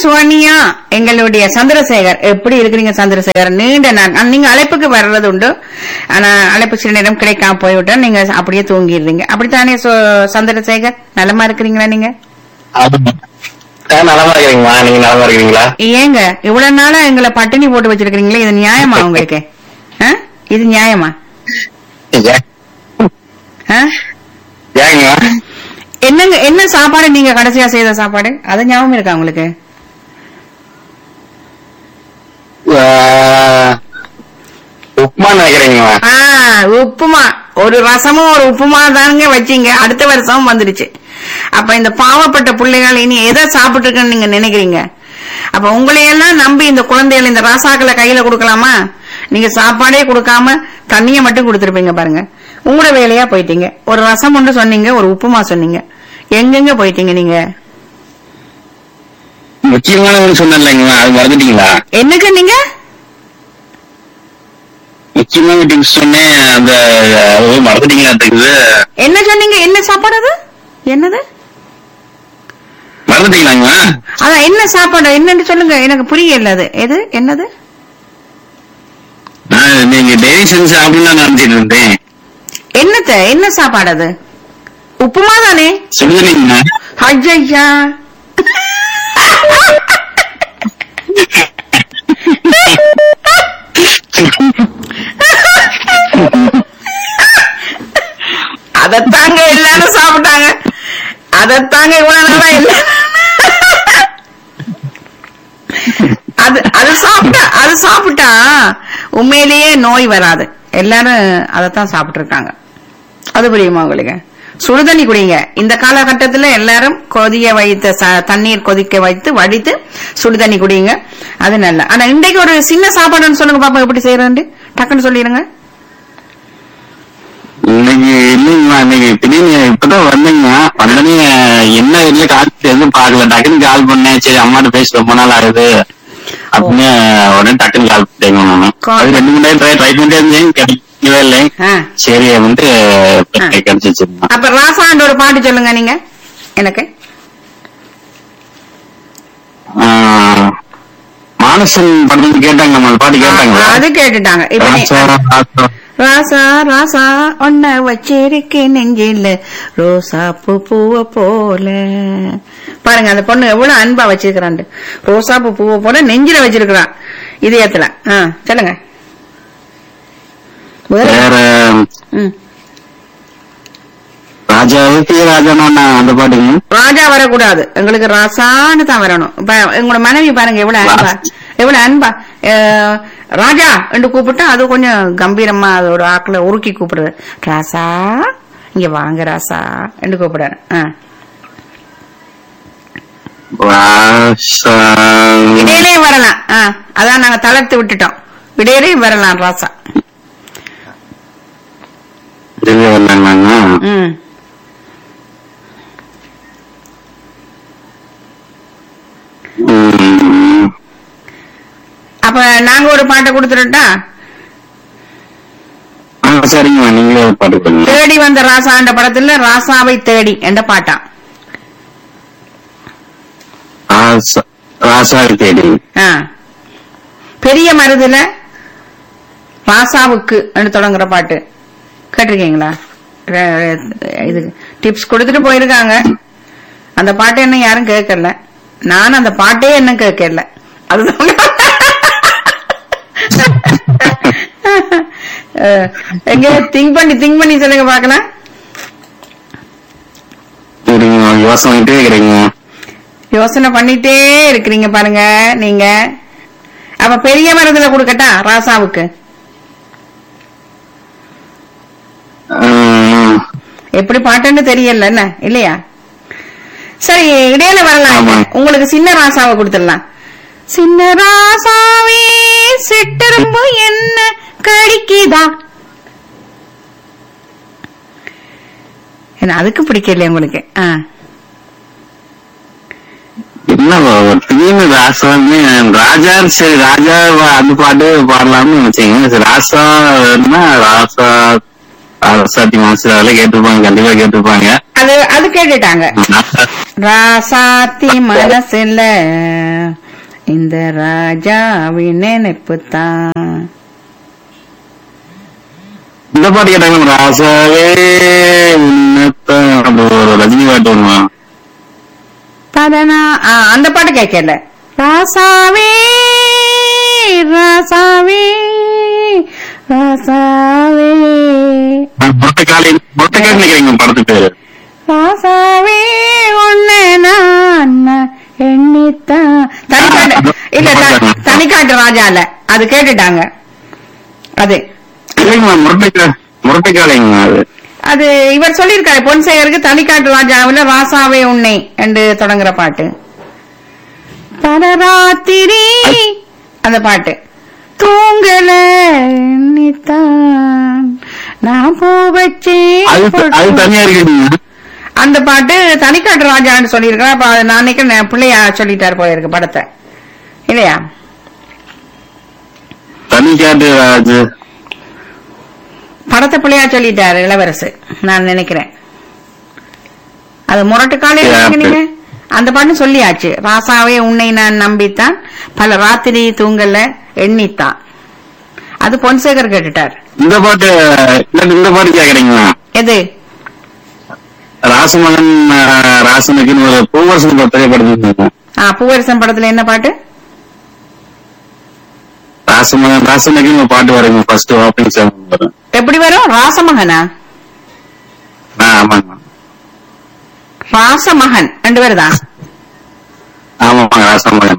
சுவனியா எங்களுடைய சந்திரசேகர் எப்படி இருக்கிறீங்க சந்திரசேகர் நீண்ட நாள் ஆனா, நீங்க அழைப்புக்கு வர்றது உண்டு ஆனா அழைப்பு சில நேரம் கிடைக்காம போய்விட்டா நீங்க அப்படியே தூங்கிடுறீங்க அப்படித்தானே சு- சந்திரசேகர் நலமா இருக்கிறீங்களா நீங்க ஆ, நலமா இருக்கீங்களா நீங்க நலமா இருக்கீங்களா ஏங்க இவ்வளவு நாளா எங்களை பட்டினி போட்டு வச்சிருக்கீங்களே இது நியாயமா உங்களுக்கு ஆ? இது நியாயமா ஏ- ஆ? ஏங்க என்னங்க என்ன சாப்பாடு நீங்க கடைசியா செய்த சாப்பாடு அது ஞாபகம் இருக்கா உங்களுக்கு ஆ, உப்புமா நினைக்கிறீங்களா ஆ, உப்புமா ஒரு ரசமும் ஒரு உப்புமா தானுங்க வச்சீங்க அடுத்த வருஷம் வந்துடுச்சு அப்ப இந்த பாவப்பட்ட பிள்ளைகள் இனி எதை சாப்பிட்டு இருக்குன்னு நீங்க நினைக்கிறீங்க அப்ப உங்களையெல்லாம் நம்பி இந்த குழந்தைகள் இந்த ராசாக்களை கையில கொடுக்கலாமா நீங்க சாப்பாடே கொடுக்காம தண்ணிய மட்டும் கொடுத்துருப்பீங்க பாருங்க உங்களோட வேலையா போயிட்டீங்க ஒரு ரசம் ஒன்று சொன்னீங்க ஒரு உப்புமா சொன்னீங்க எங்கெங்க போயிட்டீங்க நீங்க முக்கியமான ஒன்று சொன்னேன் இல்லைங்களா அது மறந்துட்டீங்களா என்னங்க நீங்க முக்கியமான டிப்ஸ் சொன்னேன் அந்த அது மறந்துட்டீங்களா தெரியுது என்ன சொன்னீங்க என்ன சாப்பாடு அது என்னது மறந்துட்டீங்களாங்க அதான் என்ன சாப்பாடு என்னன்னு சொல்லுங்க எனக்கு புரியல அது எது என்னது நான் நீங்க டெய்லி செஞ்சு சாப்பிடலாம் நினைச்சிட்டு இருந்தேன் என்னத்த என்ன சாப்பாடு அது உப்புமா தானே சுடுதண்ணீங்க ஐயா அதத்தாங்க எல்லாரும் சாப்பிட்டாங்க அதத்தாங்க இவ்வளவு நாளா இல்ல அது அது சாப்பிட்டா அது சாப்பிட்டா உண்மையிலேயே நோய் வராது எல்லாரும் அதைத்தான் சாப்பிட்டு இருக்காங்க அது புரியுமா உங்களுக்கு சுடுதண்ணி குடிங்க இந்த காலகட்டத்துல எல்லாரும் கொதிய வைத்த ச- தண்ணீர் கொதிக்க வைத்து வடித்து சுடுதண்ணி குடிங்க அது நல்ல ஆனா இன்றைக்கு ஒரு சின்ன சாப்பாடுன்னு சொல்லுங்க பாப்பா எப்படி செய்யறேன் டக்குன்னு சொல்லிடுங்க இன்னைக்கு இல்லைங்களா இன்னைக்கு திடீர்னு இப்பதான் வந்தீங்க வந்தனே என்ன இல்ல கால் எதுவும் பாக்கல டக்குன்னு கால் பண்ணேன் சரி அம்மாட்ட பேசி ரொம்ப நாள் ஆகுது அப்படின்னு உடனே டக்குன்னு கால் பண்ணிட்டேங்க நானு. Call. அது ரெண்டு மூணு ட்ரை ட்ரை பண்ணிட்டே இருந்தேன் கிடைக்கவே இல்லை ஆ. சரி வந்து ஆ. கிடைச்சிச்சு அப்ப ராசாண்ட ஒரு பாட்டு சொல்லுங்க நீங்க எனக்கு மானசன் படத்துல கேட்டாங்க நம்ம அந்த பாட்டு கேட்டாங்களா அது கேட்டுட்டாங்க இப்ப நீ- ராசா, ராசா. ராசா ராசா ஒன்ன வச்சிருக்கேன் நெஞ்சில ரோசா பூ பூவ போல பாருங்க அந்த பொண்ணு எவ்வளவு அன்பா வச்சிருக்கிறான் ரோசா பூ பூவ போல நெஞ்சில வச்சிருக்கிறான் இதயத்துல ஆ சொல்லுங்க வேற? வேற ம். ராஜாவுக்கு ராஜானா அந்த பாட்டுங்க ராஜா வரக்கூடாது எங்களுக்கு ராசான்னு தான் வரணும் இப்ப உங்களோட மனைவி பாருங்க எவ்வளவு அன்பா எவ்வளவு அன்பா அஹ், ராஜா என்று கூப்பிட்டா அது கொஞ்சம் கம்பீரமா அதோட ஆக்குல உருக்கி கூப்பிடுறது ராசா இங்க வாங்க ராசா என்று கூப்பிடுறேன் ஆ. ராசா இடையிலையும் வரலாம் ஆ, அதான் நாங்க தளர்த்து விட்டுட்டோம் இடையிலையும் வரலாம் ராசா இதுவே வந்தாங்களாங்க ம் ம். அப்ப நாங்க ஒரு பாட்டை கொடுத்துட்டா ஆ, சரிங்கம்மா நீங்களே ஒரு பாட்டு பண்ணுங்க தேடி வந்த ராசாண்ட படத்துல ராசாவை தேடி என்ற பாட்டாம் ராசா ராசா தேடி ஆ. பெரிய மருதுல ராசாவுக்கு தொடங்குற பாட்டு கேட்டிருக்கீங்களா ர- இது டிப்ஸ் கொடுத்துட்டு போயிருக்காங்க அந்த பாட்டை என்ன யாரும் கேட்கல நான் அந்த பாட்டே என்ன கேட்கல அதுதான் அஹ், எங்க திங்க் பண்ணி திங்க் பண்ணி சொல்லுங்க பாக்கலாம் சரிங்க யோசனை பண்ணிட்டே இருக்கிறீங்க யோசனை பண்ணிட்டே இருக்கிறீங்க பாருங்க நீங்க அப்ப பெரிய மருதுல கொடுக்கட்டா ராசாவுக்கு ம். எப்படி பாட்டுன்னு தெரியல என்ன இல்லையா சரி இடையில வரலாம் ஆமா. உங்களுக்கு சின்ன ராசாவை கொடுத்துடலாம் சின்ன ராசாவே சிட்டரும்பு என்ன கடிக்குதா என்ன அதுக்கு பிடிக்கல உங்களுக்கு ஆ. என்ன ஒரு திடீர்னு ராசா வந்து ராஜா சரி ராஜா அந்த பாட்டு பாடலாம்னு நினைச்சீங்க சரி ராசா வேணும்னா ராசா ராசாத்தி மாசு அதெல்லாம் கேட்டிருப்பாங்க கண்டிப்பா கேட்டிருப்பாங்க அது அது கேட்டுட்டாங்க ராசாத்தி மனசுல இந்த ராஜாவின் நினைப்பு தான் இந்த பாட்டு கேட்டாங்க ராசாவே உன்னத்தான் அப்படி ஒரு ரஜினி பாட்டு ஒண்ணு பதனா ஆ, அந்த பாட்டு கேட்கல ராசாவே ராசாவே ராசாவே முட்டைக்காலை முட்டைக்கால் நினைக்கிறீங்க படத்து பேரு ராசாவே உன்னை நான் எண்ணித்தான் தனிக்காட்டு இல்ல த- தனிக்காட்டு ராஜால அது கேட்டுட்டாங்க அது இல்லைங்கம்மா முரட்டைக்கா முரட்டைக்காலைங்க அது அது இவர் சொல்லியிருக்காரு பொன்சேகருக்கு தனிக்காட்டு ராஜாவுல ராசாவே உன்னை என்று தொடங்குற பாட்டு பரராத்திரி அந்த பாட்டு தூங்கல எண்ணித்தான் நான் பூ வச்சேன் அது அது தனியா இருக்குங்க அந்த பாட்டு தனிக்காட்டு ராஜான்னு சொல்லியிருக்கேன் அப்ப அது நான் நினைக்கிறேன் பிள்ளையா சொல்லிட்டாரு போயிருக்கு படத்தை இல்லையா தனிக்காட்டு அது படத்தை பிள்ளையா சொல்லிட்டாரு இளவரசு நான் நினைக்கிறேன் அது முரட்டு காலையில Yeah, இருக்கு நீங்க அந்த பாட்டு சொல்லியாச்சு ராசாவே உன்னை நான் நம்பித்தான் பல ராத்திரி தூங்கல எண்ணித்தான் அது பொன்சேகர் கேட்டுட்டார் இந்த பாட்டு இல்ல இந்த பாட்டு கேக்குறீங்களா எது ராசமகன் ஆஹ், ராசனுக்குன்னு ஒரு பூவரசன் திரைப்படம் ஆ பூவரசன் படத்துல என்ன பாட்டு ராசமகன் ராசனுக்குன்னு ஒரு பாட்டு வருங்க ஃபர்ஸ்ட் ஓப்பனிங் சாங் வரும் எப்படி வரும் ராசமகனா ஆ, ஆமாங்க ராசமகன் ரெண்டு பேரு தான் ஆமாங்க ராசமகன்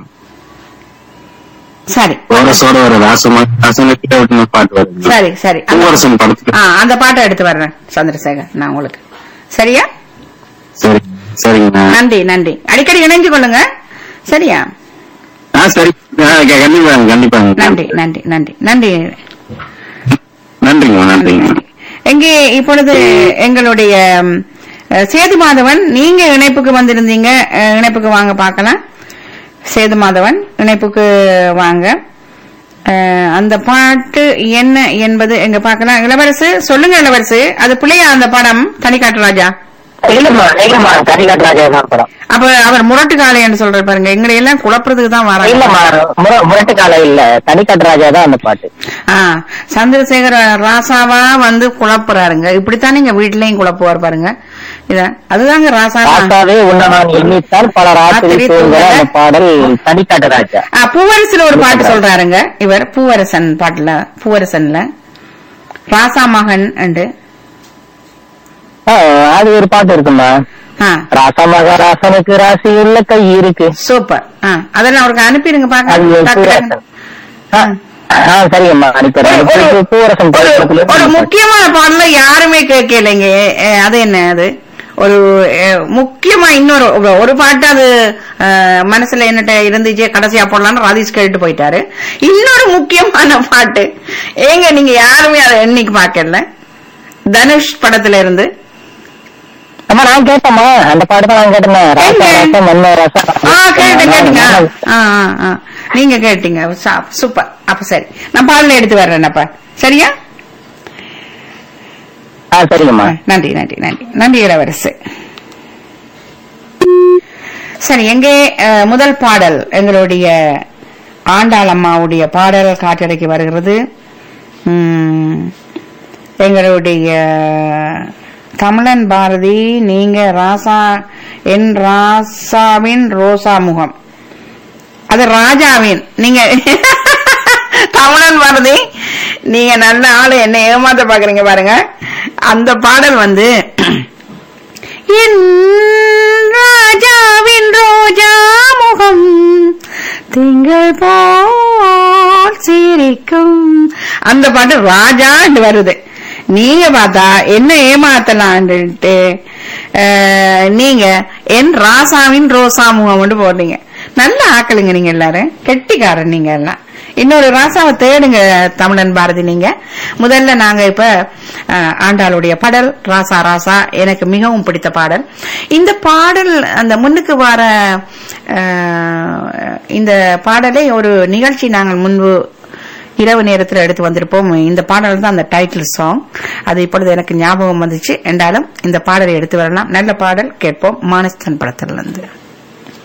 சரி கோரஸோட ஒரு ராசமகன் ராசனுக்கு ஒரு பாட்டு வருங்க சரி சரி அந்த- பூவரசன் படத்துக்கு ஆ அந்த பாட்டை எடுத்து வர்றேன் சந்திரசேகர் நான் உங்களுக்கு சரியா சரி சரிங்க நன்றி நன்றி அடிக்கடி இணைஞ்சு கொள்ளுங்க சரியா ஆ சரி ஆ, கண்டிப்பாங்க கண்டிப்பாங்க நன்றி நன்றி நன்றி நன்றி நன்றிங்க நன்றிங்க எங்கே இப்பொழுது எங்களுடைய ம், அஹ், சேது மாதவன் நீங்க இணைப்புக்கு வந்திருந்தீங்க அஹ், இணைப்புக்கு வாங்க பார்க்கலாம் சேது மாதவன் இணைப்புக்கு வாங்க அஹ், அந்த பாட்டு என்ன என்பது எங்க பார்க்கலாம் இளவரசு சொல்லுங்க இளவரசு அது பிள்ளையா அந்த படம் தனிக்காட்டு ராஜா இல்லம்மா இல்லம்மா தனிக்காட்டு ராஜா தான் படம் அப்ப அவர் முரட்டு காளை என்று சொல்ற பாருங்க எங்களை எல்லாம் குழப்பறதுக்கு தான் இல்லம்மா வராங்க முர- முரட்டுக்கால இல்ல தனிக்காட்டு ராஜா தான் அந்த பாட்டு ஆ சந்திரசேகர ராசாவா வந்து குழப்புறாருங்க இப்படித்தான் நீங்க வீட்லயும் குழப்புவார் பாருங்க இத அதுதாங்க ராசா ராசாவே உன்ன நான் எண்ணித்தான் பல ராத்திரி ராத்திரி தூங்குற தூங்குற. அந்த பாடல் தனிக்காட்டு ராஜா ஆ, பூவரசுல ஒரு பாட்டு சொல்றாருங்க இவர் பூவரசன் பாட்டுல பூவரசன்ல ராசா மகன் அண்டு ஆ, அது ஒரு பாட்டு இருக்குமா ஆ ராசா மகாராசனுக்கு ராசி உள்ள கை இருக்கு சூப்பர் ஆ அதெல்லாம் அவருக்கு அனுப்பிடுங்க அது பாக்க பூவரசன் ஆ, ஆ, சரிங்கம்மா அனுப்பிடுறேன் ஒரு- ஒரு- பூ- பூவரசன் ஒரு படத்துல ஒரு முக்கியமான பாடல யாருமே கேட்கலைங்க அஹ், அது என்ன அது ஒரு அஹ், முக்கியமா இன்னொரு ஒரு- ஒரு பாட்டு அது அஹ், மனசுல என்னட்ட இருந்துச்சு கடைசியா போடலாம்னு ராதீஷ் கேட்டு போயிட்டாரு இன்னொரு முக்கியமான பாட்டு ஏங்க நீங்க யாருமே அதை என்னைக்கு பார்க்கல தனுஷ் படத்துல இருந்து அம்மா நான் கேட்டேம்மா அந்த பாட்டு தான் நான் கேட்டேன் ராசா எங்க? ராசா மன்ன ராசா ஆ கேட்டேன் கேட்டீங்க ஆ, ஆ, ஆ. நீங்க கேட்டீங்க சா- சூப்பர் அப்ப சரி நான் பாடல எடுத்து வர்றேன் அப்ப சரியா ஆ சரிங்கம்மா நன்றி நன்றி நன்றி நன்றி இளவரசு சரி எங்கே அஹ், முதல் பாடல் எங்களுடைய ஆண்டாள் அம்மாவுடைய பாடல் காற்றடைக்கு வருகிறது உம், எங்களுடைய தமிழன் பாரதி நீங்க ராசா என் ராசாவின் ரோசா முகம் அது ராஜாவின் நீங்க தமிழன் பாரதி நீங்க நல்ல ஆளு என்ன ஏமாத்த பாக்குறீங்க பாருங்க அந்த பாடல் வந்து என் ராஜாவின் ரோஜா முகம் திங்கள் போல் சிரிக்கும் அந்த பாட்டு ராஜா வருது நீங்க பார்த்தா என்ன ஏமாத்தலான்ட்டு அஹ், நீங்க என் ராசாவின் ரோசா முகம் போடுறீங்க நல்ல ஆக்களுங்க நீங்க எல்லாரும் கெட்டிக்காரன் நீங்க எல்லாம் இன்னொரு ராசாவை தேடுங்க தமிழன் பாரதி நீங்க முதல்ல நாங்க இப்ப அஹ், ஆண்டாளுடைய பாடல் ராசா ராசா எனக்கு மிகவும் பிடித்த பாடல் இந்த பாடல் அந்த முன்னுக்கு வர அஹ், இந்த பாடலை ஒரு நிகழ்ச்சி நாங்கள் முன்பு இரவு நேரத்தில் எடுத்து வந்திருப்போம் இந்த பாடல் தான் அந்த டைட்டில் சாங் அது இப்பொழுது எனக்கு ஞாபகம் வந்துச்சு என்றாலும் இந்த பாடலை எடுத்து வரலாம் நல்ல பாடல் கேட்போம் மானஸ்தன் படத்திலிருந்து